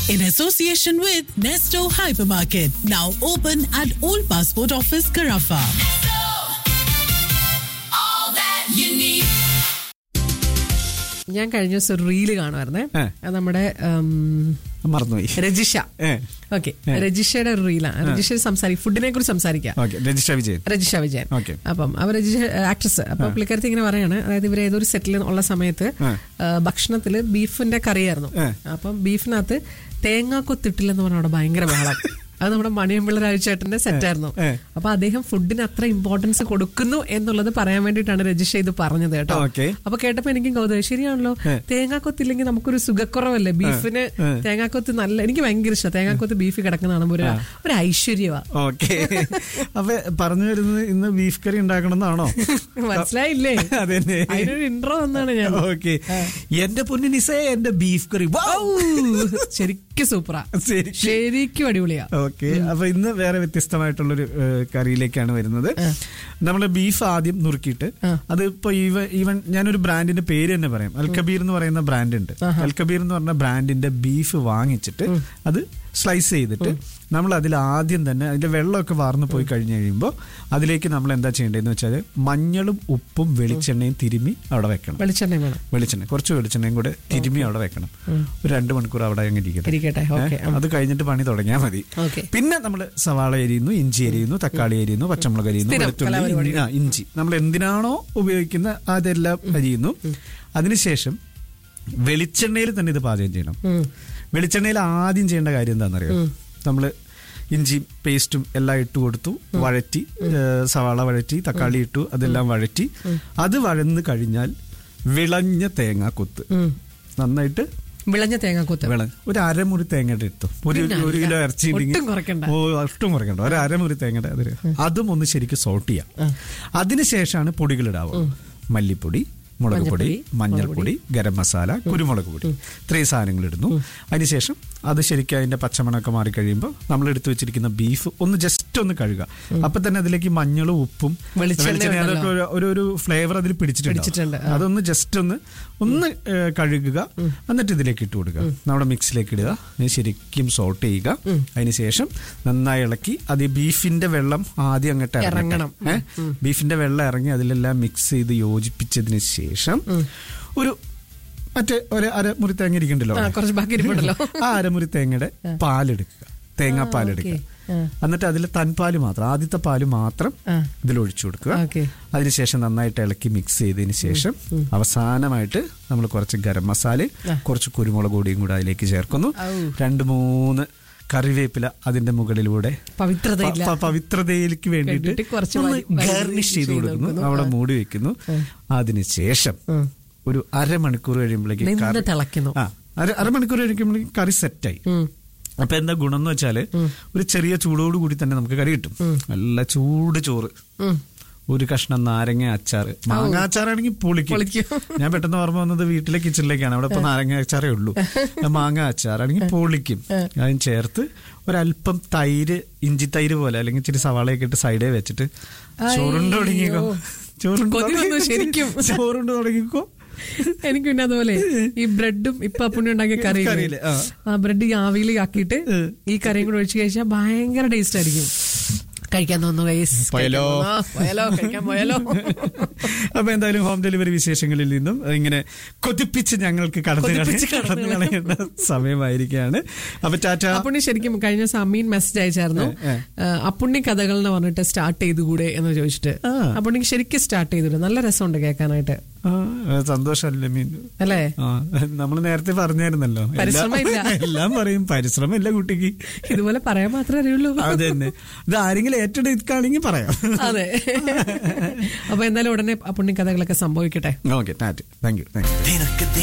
in association with Nesto Hypermarket, now open at Old Passport Office, Carafa. all that you need. ഞാൻ കഴിഞ്ഞ ദിവസം ഒരു reel കാണുമായിരുന്നേ ഏ. അത് നമ്മുടെ ഉം, മറന്നുപോയി രജിഷ ഏ ഓക്കെ ഏ. രജിഷയുടെ ഒരു റീലാണ് രജിഷ സംസാരിക്കും ഫുഡിനെ കുറിച്ച് സംസാരിക്കാം okay register Vijayan Rajisha Vijayan Okay. അപ്പം അവർ രജിഷ ആക്ട്രസ് അപ്പൊ പുള്ളിക്കാരത്തി ഇങ്ങനെ പറയാണ് അതായത് ഇവർ ഏതൊരു സെറ്റിൽ ഉള്ള സമയത്ത് ആ. ആ, ഭക്ഷണത്തില് ബീഫിന്റെ കറിയായിരുന്നു ആ. അപ്പം ബീഫിനകത്ത് തേങ്ങാക്കൊത്തിട്ടില്ലെന്ന് പറഞ്ഞ അവിടെ ഭയങ്കര ബഹളം അത് നമ്മുടെ മണിയമ്പിള്ള രാജുചേട്ടന്റെ സെറ്റായിരുന്നു ഏ. അപ്പൊ അദ്ദേഹം ഫുഡിന് അത്ര ഇമ്പോർട്ടൻസ് കൊടുക്കുന്നു എന്നുള്ളത് പറയാൻ വേണ്ടിയിട്ടാണ് രജിഷ ഇത് പറഞ്ഞത് കേട്ടോ Okay. അപ്പൊ കേട്ടപ്പോ എനിക്കും കൗതുകം ശരിയാണല്ലോ ഏ. തേങ്ങാക്കൊത്തില്ലെങ്കിൽ നമുക്കൊരു സുഖക്കുറവല്ലേ ബീഫിന് ഏ. തേങ്ങാക്കൊത്ത് നല്ല എനിക്ക് ഭയങ്കര ഇഷ്ടം തേങ്ങാക്കൊത്ത് ബീഫ് കിടക്കുന്ന കാണുമ്പോൾ ഒരു ഒരു ഐശ്വര്യമാ ഓക്കെ അപ്പൊ പറഞ്ഞു വരുന്നത് ഇന്ന് ബീഫ് കറി ഉണ്ടാക്കണം എന്നാണോ മനസ്സിലായില്ലേ അതെന്നെ അതിനൊരു ഇൻട്രോ വന്നാണ് ഞാൻ ഓക്കെ എന്റെ പൊന്നു നിസേ എന്റെ ബീഫ് കറി വൗ! ശരിക്കും സൂപ്പറാ ശരിക്കും. ശരിക്കും അടിപൊളിയാ ഓക്കെ അപ്പൊ ഇന്ന് വേറെ വ്യത്യസ്തമായിട്ടുള്ളൊരു ഏഹ്, കറിയിലേക്കാണ് വരുന്നത് നമ്മള് ബീഫ് ആദ്യം നുറുക്കിയിട്ട് അത് ഇപ്പൊ ഈവൻ ഈവൻ ഞാനൊരു ബ്രാൻഡിന്റെ പേര് തന്നെ പറയാം അൽക്കബീർ എന്ന് പറയുന്ന ബ്രാൻഡ് ഉണ്ട് അൽക്കബീർ എന്ന് പറഞ്ഞ ബ്രാൻഡിന്റെ ബീഫ് വാങ്ങിച്ചിട്ട് അത് സ്ലൈസ് ചെയ്തിട്ട് നമ്മൾ അതിൽ ആദ്യം തന്നെ അതിന്റെ വെള്ളമൊക്കെ വാർന്നു പോയി കഴിഞ്ഞ് കഴിയുമ്പോൾ അതിലേക്ക് നമ്മൾ എന്താ ചെയ്യേണ്ടതെന്ന് വെച്ചാൽ മഞ്ഞളും ഉപ്പും വെളിച്ചെണ്ണയും തിരുമ്മി അവിടെ വെക്കണം വെളിച്ചെണ്ണ വേണം വെളിച്ചെണ്ണ കുറച്ച് വെളിച്ചെണ്ണയും കൂടെ തിരുമ്മി അവിടെ വെക്കണം ഒരു രണ്ട് മണിക്കൂർ അവിടെ അങ്ങ് ഇരിക്കട്ടെ ഇരിക്കട്ടെ, ഓക്കേ. ഏ? അത് കഴിഞ്ഞിട്ട് പണി തുടങ്ങിയാൽ മതി ഓക്കേ. പിന്നെ നമ്മൾ സവാള അരിയുന്നു ഇഞ്ചി അരിയുന്നു തക്കാളി അരിയുന്നു പച്ചമുളക് അരിയുന്നു സ്ഥിരം വെളുത്തുള്ളി കലാപരിപാടി. ഇഞ്ചി- ആ, ഇഞ്ചി നമ്മൾ എന്തിനാണോ ഉപയോഗിക്കുന്ന അതെല്ലാം അരിയുന്നു അതിനുശേഷം വെളിച്ചെണ്ണയിൽ തന്നെ ഇത് പാചകം ചെയ്യണം വെളിച്ചെണ്ണയിൽ ആദ്യം ചെയ്യേണ്ട കാര്യം എന്താണെന്നറിയോ നമ്മള് ഇഞ്ചി പേസ്റ്റും എല്ലാം ഇട്ട് കൊടുത്തു വഴറ്റി ഏ, സവാള വഴറ്റി തക്കാളി ഇട്ടു അതെല്ലാം വഴറ്റി അത് വഴന്ന് കഴിഞ്ഞാൽ വിളഞ്ഞ തേങ്ങ കൊത്ത് നന്നായിട്ട് വിളഞ്ഞ തേങ്ങാക്കൊത്ത് വിള ഒരു അരമുറി തേങ്ങയുടെ എടുത്തു ഒരു പിന്നെ ഒരു കിലോ അല്ല. ഇറച്ചി ഉണ്ടെങ്കിൽ- ഒട്ടും കുറയ്ക്കണ്ട. ഓ ഒട്ടും കുറയ്ക്കണ്ട ഒരു അരമുറി തേങ്ങയുടെ അതിൽ അതും ഒന്ന് ശരിക്കും സോട്ട് ചെയ്യാം അതിനുശേഷമാണ് പൊടികൾ ഇടാവുക മല്ലിപ്പൊടി മുളക് പൊടി മഞ്ഞൾപ്പൊടി, മഞ്ഞൾപ്പൊടി ഗരം മസാല കുരുമുളക് പൊടി ഇത്രയും സാധനങ്ങൾ ഇടുന്നു അതിനുശേഷം അത് ശരിക്കും അതിന്റെ പച്ചമണമൊക്കെ മാറിക്കഴിയുമ്പോൾ നമ്മൾ എടുത്തു വെച്ചിരിക്കുന്ന ബീഫ് ഒന്ന് ജസ്റ്റ് ഒന്ന് കഴുകുക അപ്പൊ തന്നെ അതിലേക്ക് മഞ്ഞളും ഉപ്പും വെളിച്ചെണ്ണ വെളിച്ചെണ്ണ അതൊക്കെ ഒരു- ഒരു ഒരു ഫ്ലേവർ അതിൽ പിടിച്ചിട്ടുണ്ട്, പിടിച്ചിട്ടുണ്ട് ആ. അതൊന്ന് ജസ്റ്റ് ഒന്ന് ഒന്ന് ഏ, കഴുകുക എന്നിട്ട് ഇതിലേക്ക് ഇട്ട് കൊടുക്കുക നമ്മുടെ മിക്സിലേക്ക് ഇടുക ഇത് ശരിക്കും സോട്ട് ചെയ്യുക അതിനുശേഷം നന്നായി ഇളക്കി അത് ഈ ബീഫിന്റെ വെള്ളം ആദ്യം അങ്ങോട്ട് ഇറങ്ങണം. ഇറങ്ങണം ഏ? ബീഫിന്റെ വെള്ളം ഇറങ്ങി അതിലെല്ലാം മിക്സ് ചെയ്ത് യോജിപ്പിച്ചതിന് ശേഷം ഒരു മറ്റേ ഒരു അരമുറി തേങ്ങ ഇരിക്കണ്ടല്ലോ ആ, കുറച്ച് ബാക്കി ഇരിപ്പുണ്ടല്ലോ. ആ അരമുറി തേങ്ങയുടെ പാലെടുക്കുക തേങ്ങാപ്പാൽ എടുക്കുക ആ. എന്നിട്ട് അതിൽ തൻപാല് മാത്രം ആദ്യത്തെ പാല് മാത്രം ആ. ഇതിൽ ഒഴിച്ചു കൊടുക്കുക ഓക്കെ. അതിനുശേഷം നന്നായിട്ട് ഇളക്കി മിക്സ് ചെയ്തതിന് ശേഷം അവസാനമായിട്ട് നമ്മൾ കുറച്ച് ഗരം മസാല കുറച്ച് കുരുമുളക് പൊടിയും കൂടെ അതിലേക്ക് ചേർക്കുന്നു ഔ. രണ്ട് മൂന്ന് കറിവേപ്പില അതിന്റെ മുകളിലൂടെ പവിത്രതയില്ല പ- പ- പവിത്രതയിലേക്ക് വേണ്ടിയിട്ട് വേണ്ടിയിട്ട് കുറച്ച് ഒന്ന് വാരി- വാരി ഗാർണിഷ് ചെയ്ത് ചെയ്ത് കൊടുക്കുന്നു കൊടുക്കുന്നു. അവിടെ ആ. മൂടി വെക്കുന്നു അതിനുശേഷം ഒരു അരമണിക്കൂർ കഴിയുമ്പോഴേക്ക് നിന്ന് കറി- തിളയ്ക്കുന്നു. ആ അര- അരമണിക്കൂർ കഴിക്കുമ്പോഴേക്കും കറി സെറ്റായി ഉം. അപ്പൊ എന്താ ഗുണം എന്ന് വെച്ചാല് ഒരു ചെറിയ ചൂടോട് കൂടി തന്നെ നമുക്ക് കറി കിട്ടും നല്ല ചൂട് ചോറ് ഉം. ഒരു കഷ്ണം നാരങ്ങ അച്ചാറ് മാങ്ങ അച്ചാറാണെങ്കിൽ പൊളിക്കും പൊളിക്കും. ഞാൻ പെട്ടെന്ന് ഓർമ്മ വന്നത് വീട്ടിലെ കിച്ചണിലേക്കാണ് അവിടെ ഇപ്പൊ നാരങ്ങ അച്ചാറേ ഉള്ളൂ മാങ്ങ അച്ചാറാണെങ്കിൽ പൊളിക്കും അതിന് ചേർത്ത് ഒരല്പം തൈര് ഇഞ്ചി തൈര് പോലെ അല്ലെങ്കിൽ ഇച്ചിരി സവാളയൊക്കെ ഇട്ട് സൈഡേ വെച്ചിട്ട് ചോറുണ്ട് തുടങ്ങിക്കോ അയ്യോ. ചോറുണ്ട് കൊതി വന്നു തുടങ്ങി- ശരിക്കും. ചോറുണ്ട് തുടങ്ങിക്കോ എനിക്ക് പിന്നെ അതുപോലെ ഈ ബ്രെഡും ഇപ്പൊ അപ്പുണ്ണി ഉണ്ടാക്കിയ കറി കറിയില്ലേ? ആ. ആ ബ്രെഡ് ഈ ആവിയിൽ ആക്കിയിട്ട് ഈ കറിയും കൂടെ ഒഴിച്ച് കഴിച്ചാൽ ഭയങ്കര ടേസ്റ്റ് ആയിരിക്കും കഴിക്കാൻ തോന്നുന്നു guys. പോയാലോ? കഴിക്കാൻ തോന്നുന്നു. ആ, പോയാലോ കഴിക്കാൻ പോയാലോ അപ്പൊ എന്തായാലും ഹോം ഡെലിവറി വിശേഷങ്ങളിൽ നിന്നും ഇങ്ങനെ കൊതിപ്പിച്ച് ഞങ്ങൾക്ക് കടന്നു കൊതിപ്പിച്ച് കളയ- കടന്നു കളയേണ്ട സമയമായിരിക്കുകയാണ് അപ്പൊ ടാറ്റ അപ്പുണ്ണി ശരിക്കും കഴിഞ്ഞ ദിവസം അമ്മീൻ മെസ്സേജ് അയച്ചായിരുന്നു ഏ, ആ, അപ്പുണ്ണി കഥകൾ എന്ന് പറഞ്ഞിട്ട് സ്റ്റാർട്ട് ചെയ്തുകൂടെ എന്ന് ചോദിച്ചിട്ട് ആ. അപ്പുണ്ണിക്ക് ശരിക്കും സ്റ്റാർട്ട് ചെയ്തിട്ട് നല്ല രസമുണ്ട് കേൾക്കാനായിട്ട് ആ, സന്തോഷമല്ലേ മീൻ അല്ലേ നമ്മൾ നേരത്തെ പറഞ്ഞായിരുന്നല്ലോ എല്ലാം- പരിശ്രമമില്ല. എല്ലാം പറയും പരിശ്രമമില്ല കുട്ടിക്ക് ഇതുപോലെ പറയാൻ മാത്രമേ അറിയുള്ളൂ അത് തന്നെ ഇത് ആരെങ്കിലും ഏറ്റെടുക്കുകയാണെങ്കിൽ പറയാം അതെ അപ്പൊ എന്തായാലും ഉടനെ അപ്പുണ്ണി കഥകളൊക്കെ സംഭവിക്കട്ടെ ഓക്കെ ടാറ്റ് താങ്ക് യു താങ്ക് യു നിനക്ക്